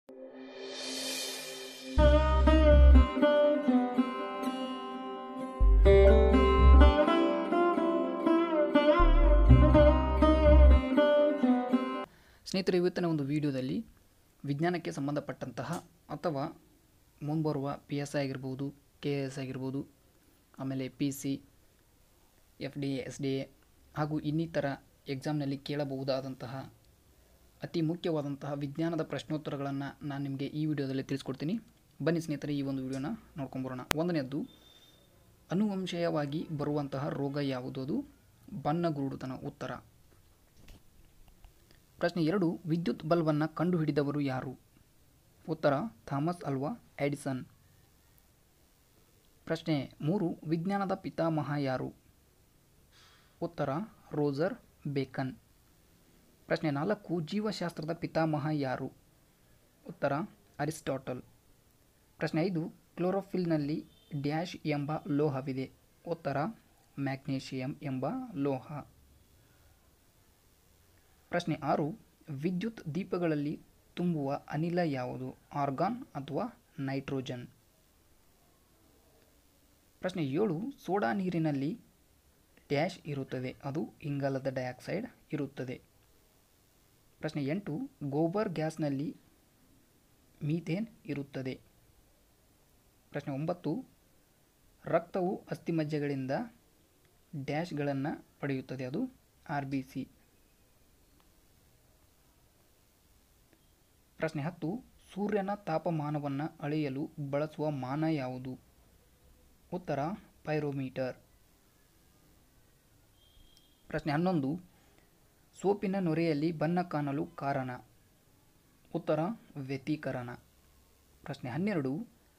ಸ್ನೇಹಿತರೆ ಇವತ್ತಿನ ಒಂದು ವಿಡಿಯೋದಲ್ಲಿ ವಿಜ್ಞಾನಕ್ಕೆ ಸಂಬಂಧಪಟ್ಟಂತಹ ಅಥವಾ ಮುಂಬರುವ ಪಿ ಎಸ್ ಐ ಆಗಿರ್ಬೋದು ಕೆ ಎಸ್ ಆಗಿರ್ಬೋದು ಆಮೇಲೆ P C F D A S D A ಹಾಗೂ ಇನ್ನಿತರ ಎಕ್ಸಾಮ್ನಲ್ಲಿ ಕೇಳಬಹುದಾದಂತಹ ಅತಿ ಮುಖ್ಯವಾದಂತಹ ವಿಜ್ಞಾನದ ಪ್ರಶ್ನೋತ್ತರಗಳನ್ನು ನಾನು ನಿಮಗೆ ಈ ವಿಡಿಯೋದಲ್ಲಿ ತಿಳಿಸ್ಕೊಡ್ತೀನಿ ಬನ್ನಿ ಸ್ನೇಹಿತರೆ ಈ ಒಂದು ವಿಡಿಯೋನ ನೋಡ್ಕೊಂಬರೋಣ ಒಂದನೇದ್ದು ಅನುವಂಶೀಯವಾಗಿ ಬರುವಂತಹ ರೋಗ ಯಾವುದು ಅದು ಬಣ್ಣಗುರುಡುತನ ಉತ್ತರ ಪ್ರಶ್ನೆ ಎರಡು ವಿದ್ಯುತ್ ಬಲ್ಬನ್ನು ಕಂಡುಹಿಡಿದವರು ಯಾರು ಉತ್ತರ ಥಾಮಸ್ ಅಲ್ವಾ ಎಡಿಸನ್ ಪ್ರಶ್ನೆ ಮೂರು ವಿಜ್ಞಾನದ ಪಿತಾಮಹ ಯಾರು ಉತ್ತರ ರೋಜರ್ ಬೇಕನ್ ಪ್ರಶ್ನೆ ನಾಲ್ಕು ಜೀವಶಾಸ್ತ್ರದ ಪಿತಾಮಹ ಯಾರು ಉತ್ತರ ಅರಿಸ್ಟಾಟಲ್ ಪ್ರಶ್ನೆ ಐದು ಕ್ಲೋರೋಫಿಲ್ನಲ್ಲಿ ಡ್ಯಾಶ್ ಎಂಬ ಲೋಹವಿದೆ ಉತ್ತರ ಮ್ಯಾಗ್ನೇಷಿಯಂ ಎಂಬ ಲೋಹ ಪ್ರಶ್ನೆ ಆರು ವಿದ್ಯುತ್ ದೀಪಗಳಲ್ಲಿ ತುಂಬುವ ಅನಿಲ ಯಾವುದು ಆರ್ಗಾನ್ ಅಥವಾ ನೈಟ್ರೋಜನ್ ಪ್ರಶ್ನೆ ಏಳು ಸೋಡಾ ನೀರಿನಲ್ಲಿ ಡ್ಯಾಶ್ ಇರುತ್ತದೆ ಅದು ಇಂಗಾಲದ ಡೈಆಕ್ಸೈಡ್ ಇರುತ್ತದೆ ಪ್ರಶ್ನೆ ಎಂಟು ಗೋಬರ್ ಗ್ಯಾಸ್ನಲ್ಲಿ ಮೀಥೇನ್ ಇರುತ್ತದೆ ಪ್ರಶ್ನೆ ಒಂಬತ್ತು ರಕ್ತವು ಅಸ್ಥಿಮಜ್ಜೆಗಳಿಂದ ಡ್ಯಾಶ್ಗಳನ್ನು ಪಡೆಯುತ್ತದೆ ಅದು ಆರ್ ಬಿ ಸಿ ಪ್ರಶ್ನೆ ಹತ್ತು ಸೂರ್ಯನ ತಾಪಮಾನವನ್ನು ಅಳೆಯಲು ಬಳಸುವ ಮಾನ ಯಾವುದು ಉತ್ತರ ಪೈರೋಮೀಟರ್ ಪ್ರಶ್ನೆ ಹನ್ನೊಂದು ಸೋಪಿನ ನೊರೆಯಲ್ಲಿ ಬಣ್ಣ ಕಾಣಲು ಕಾರಣ ಉತ್ತರ ವ್ಯತೀಕರಣ ಪ್ರಶ್ನೆ ಹನ್ನೆರಡು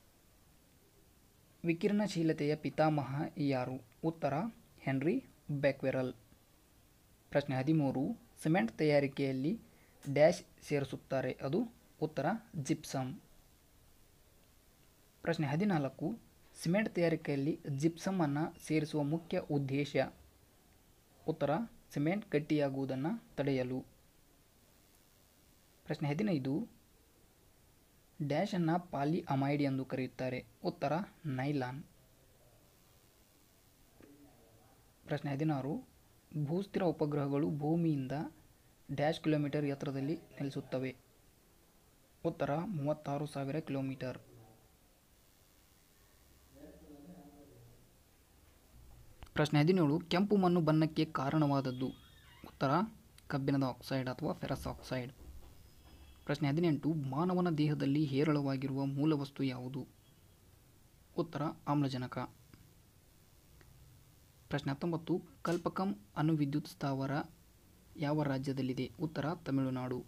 ವಿಕಿರಣಶೀಲತೆಯ ಪಿತಾಮಹ ಯಾರು ಉತ್ತರ ಹೆನ್ರಿ ಬೆಕ್ವೆರಲ್ ಪ್ರಶ್ನೆ ಹದಿಮೂರು ಸಿಮೆಂಟ್ ತಯಾರಿಕೆಯಲ್ಲಿ ಡ್ಯಾಶ್ ಸೇರಿಸುತ್ತಾರೆ ಅದು ಉತ್ತರ ಜಿಪ್ಸಮ್ ಪ್ರಶ್ನೆ ಹದಿನಾಲ್ಕು ಸಿಮೆಂಟ್ ತಯಾರಿಕೆಯಲ್ಲಿ ಜಿಪ್ಸಮನ್ನು ಸೇರಿಸುವ ಮುಖ್ಯ ಉದ್ದೇಶ ಉತ್ತರ ಸಿಮೆಂಟ್ ಗಟ್ಟಿಯಾಗುವುದನ್ನು ತಡೆಯಲು ಪ್ರಶ್ನೆ ಹದಿನೈದು ಡ್ಯಾಶನ್ನು ಪಾಲಿ ಅಮೈಡ್ ಎಂದು ಕರೆಯುತ್ತಾರೆ ಉತ್ತರ ನೈಲಾನ್ ಪ್ರಶ್ನೆ ಹದಿನಾರು ಭೂಸ್ಥಿರ ಉಪಗ್ರಹಗಳು ಭೂಮಿಯಿಂದ ಡ್ಯಾಶ್ ಕಿಲೋಮೀಟರ್ ಎತ್ತರದಲ್ಲಿ ನಿಲ್ಲಿಸುತ್ತವೆ ಉತ್ತರ ಮೂವತ್ತಾರು ಸಾವಿರ ಕಿಲೋಮೀಟರ್ ಪ್ರಶ್ನೆ ಹದಿನೇಳು ಕೆಂಪು ಮಣ್ಣು ಬಣ್ಣಕ್ಕೆ ಕಾರಣವಾದದ್ದು ಉತ್ತರ ಕಬ್ಬಿಣದ ಆಕ್ಸೈಡ್ ಅಥವಾ ಫೆರಸ್ ಆಕ್ಸೈಡ್ ಪ್ರಶ್ನೆ ಹದಿನೆಂಟು ಮಾನವನ ದೇಹದಲ್ಲಿ ಹೇರಳವಾಗಿರುವ ಮೂಲವಸ್ತು ಯಾವುದು ಉತ್ತರ ಆಮ್ಲಜನಕ ಪ್ರಶ್ನೆ ಹತ್ತೊಂಬತ್ತು ಕಲ್ಪಕಂ ಅಣು ವಿದ್ಯುತ್ ಸ್ಥಾವರ ಯಾವ ರಾಜ್ಯದಲ್ಲಿದೆ ಉತ್ತರ ತಮಿಳುನಾಡು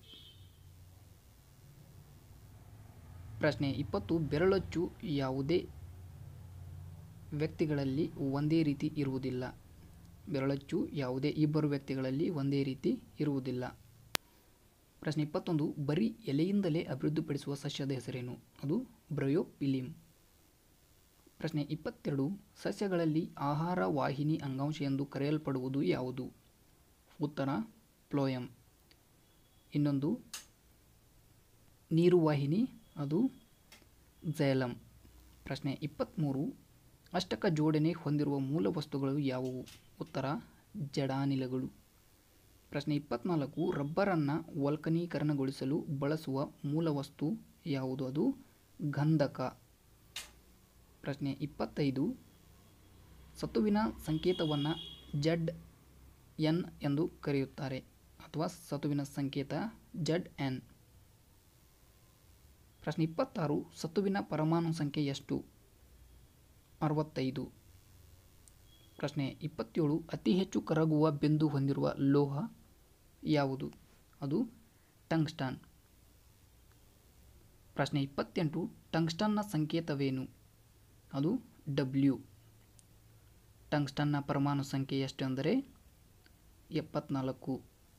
ಪ್ರಶ್ನೆ ಇಪ್ಪತ್ತು ಬೆರಳಚ್ಚು ಯಾವುದೇ ವ್ಯಕ್ತಿಗಳಲ್ಲಿ ಒಂದೇ ರೀತಿ ಇರುವುದಿಲ್ಲ ಬೆರಳಚ್ಚು ಯಾವುದೇ ಇಬ್ಬರು ವ್ಯಕ್ತಿಗಳಲ್ಲಿ ಒಂದೇ ರೀತಿ ಇರುವುದಿಲ್ಲ ಪ್ರಶ್ನೆ ಇಪ್ಪತ್ತೊಂದು ಬರೀ ಎಲೆಯಿಂದಲೇ ಅಭಿವೃದ್ಧಿಪಡಿಸುವ ಸಸ್ಯದ ಹೆಸರೇನು ಅದು ಬ್ರಯೋಪಿಲಿಮ್ ಪ್ರಶ್ನೆ ಇಪ್ಪತ್ತೆರಡು ಸಸ್ಯಗಳಲ್ಲಿ ಆಹಾರ ವಾಹಿನಿ ಅಂಗಾಂಶ ಎಂದು ಕರೆಯಲ್ಪಡುವುದು ಯಾವುದು ಉತ್ತರ ಪ್ಲೋಯಮ್ ಇನ್ನೊಂದು ನೀರುವಾಹಿನಿ ಅದು ಝೈಲಮ್ ಪ್ರಶ್ನೆ ಇಪ್ಪತ್ತ್ಮೂರು ಅಷ್ಟಕ ಜೋಡಣೆ ಹೊಂದಿರುವ ಮೂಲ ವಸ್ತುಗಳು ಯಾವುವು ಉತ್ತರ ಜಡಾನಿಲಗಳು ಪ್ರಶ್ನೆ ಇಪ್ಪತ್ನಾಲ್ಕು ರಬ್ಬರನ್ನು ವಲ್ಕನೀಕರಣಗೊಳಿಸಲು ಬಳಸುವ ಮೂಲ ವಸ್ತು ಯಾವುದು ಅದು ಗಂಧಕ ಪ್ರಶ್ನೆ ಇಪ್ಪತ್ತೈದು ಸತುವಿನ ಸಂಕೇತವನ್ನು ಜಡ್ ಎನ್ ಎಂದು ಕರೆಯುತ್ತಾರೆ ಅಥವಾ ಸತುವಿನ ಸಂಕೇತ ಜಡ್ ಎನ್ ಪ್ರಶ್ನೆ ಇಪ್ಪತ್ತಾರು ಸತುವಿನ ಪರಮಾಣು ಸಂಖ್ಯೆ ಎಷ್ಟು ಅರವತ್ತೈದು ಪ್ರಶ್ನೆ ಇಪ್ಪತ್ತೇಳು ಅತಿ ಹೆಚ್ಚು ಕರಗುವ ಬಿಂದು ಹೊಂದಿರುವ ಲೋಹ ಯಾವುದು ಅದು ಟಂಗ್ಸ್ಟನ್ ಪ್ರಶ್ನೆ ಇಪ್ಪತ್ತೆಂಟು ಟಂಗ್ಸ್ಟನ್ನ ಸಂಕೇತವೇನು ಅದು ಡಬ್ಲ್ಯೂ ಟಂಗ್ಸ್ಟನ್ನ ಪರಮಾಣು ಸಂಖ್ಯೆ ಎಷ್ಟು ಅಂದರೆ ಎಪ್ಪತ್ನಾಲ್ಕು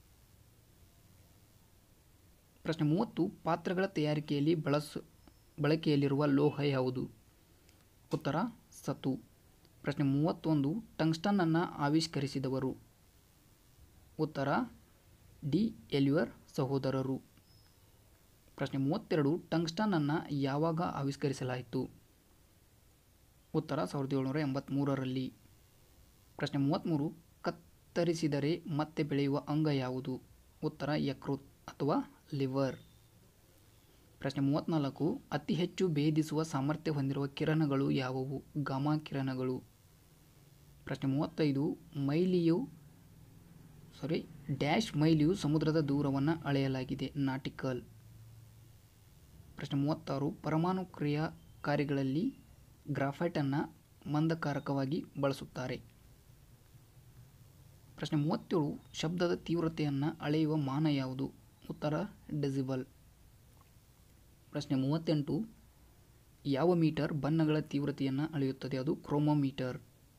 ಪ್ರಶ್ನೆ ಮೂವತ್ತು ಪಾತ್ರಗಳ ತಯಾರಿಕೆಯಲ್ಲಿ ಬಳಸ ಬಳಕೆಯಲ್ಲಿರುವ ಲೋಹ ಯಾವುದು ಉತ್ತರ ಸತು ಪ್ರಶ್ನೆ ಮೂವತ್ತೊಂದು ಟಂಗ್ಸ್ಟನ್ನನ್ನು ಆವಿಷ್ಕರಿಸಿದವರು ಉತ್ತರ ಡಿ ಎಲ್ಯುವರ್ ಸಹೋದರರು ಪ್ರಶ್ನೆ ಮೂವತ್ತೆರಡು ಟಂಗ್ಸ್ಟನನ್ನು ಯಾವಾಗ ಆವಿಷ್ಕರಿಸಲಾಯಿತು ಉತ್ತರ ಸಾವಿರದ ಏಳ್ನೂರ ಎಂಬತ್ತ್ಮೂರರಲ್ಲಿ ಪ್ರಶ್ನೆ ಮೂವತ್ತ್ಮೂರು ಕತ್ತರಿಸಿದರೆ ಮತ್ತೆ ಬೆಳೆಯುವ ಅಂಗ ಯಾವುದು ಉತ್ತರ ಯಕೃತ್ ಅಥವಾ ಲಿವರ್ ಪ್ರಶ್ನೆ ಮೂವತ್ತ್ನಾಲ್ಕು ಅತಿ ಹೆಚ್ಚು ಭೇದಿಸುವ ಸಾಮರ್ಥ್ಯ ಹೊಂದಿರುವ ಕಿರಣಗಳು ಯಾವುವು ಗಾಮಾ ಕಿರಣಗಳು ಪ್ರಶ್ನೆ ಮೂವತ್ತೈದು ಮೈಲಿಯು ಸಾರಿ ಡ್ಯಾಶ್ ಮೈಲಿಯು ಸಮುದ್ರದ ದೂರವನ್ನು ಅಳೆಯಲಾಗಿದೆ ನಾಟಿಕಲ್ ಪ್ರಶ್ನೆ ಮೂವತ್ತಾರು ಪರಮಾಣು ಕ್ರಿಯಾಕಾರಿಗಳಲ್ಲಿ ಗ್ರಾಫೈಟನ್ನು ಮಂದಕಾರಕವಾಗಿ ಬಳಸುತ್ತಾರೆ ಪ್ರಶ್ನೆ ಮೂವತ್ತೇಳು ಶಬ್ದದ ತೀವ್ರತೆಯನ್ನು ಅಳೆಯುವ ಮಾನ ಯಾವುದು ಉತ್ತರ ಡೆಸಿಬಲ್ ಪ್ರಶ್ನೆ ಮೂವತ್ತೆಂಟು ಯಾವ ಮೀಟರ್ ಬಣ್ಣಗಳ ತೀವ್ರತೆಯನ್ನು ಅಳೆಯುತ್ತದೆ ಅದು ಕ್ರೋಮೋಮೀಟರ್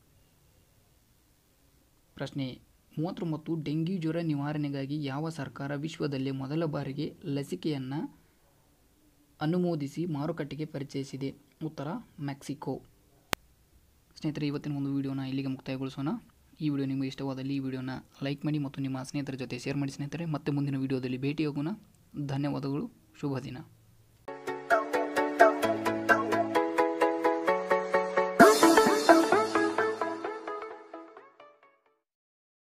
ಪ್ರಶ್ನೆ ಮೂವತ್ತೊಂಬತ್ತು ಡೆಂಗ್ಯೂ ಜ್ವರ ನಿವಾರಣೆಗಾಗಿ ಯಾವ ಸರ್ಕಾರ ವಿಶ್ವದಲ್ಲೇ ಮೊದಲ ಬಾರಿಗೆ ಲಸಿಕೆಯನ್ನು ಅನುಮೋದಿಸಿ ಮಾರುಕಟ್ಟೆಗೆ ಪರಿಚಯಿಸಿದೆ ಉತ್ತರ ಮೆಕ್ಸಿಕೋ ಸ್ನೇಹಿತರೆ ಇವತ್ತಿನ ಒಂದು ವಿಡಿಯೋನ ಇಲ್ಲಿಗೆ ಮುಕ್ತಾಯಗೊಳಿಸೋಣ ಈ ವಿಡಿಯೋ ನಿಮಗೆ ಇಷ್ಟವಾದಲ್ಲಿ ಈ ವಿಡಿಯೋನ ಲೈಕ್ ಮಾಡಿ ಮತ್ತು ನಿಮ್ಮ ಸ್ನೇಹಿತರ ಜೊತೆ ಶೇರ್ ಮಾಡಿ ಸ್ನೇಹಿತರೆ ಮತ್ತೆ ಮುಂದಿನ ವಿಡಿಯೋದಲ್ಲಿ ಭೇಟಿಯಾಗೋಣ ಧನ್ಯವಾದಗಳು ಶುಭ ದಿನ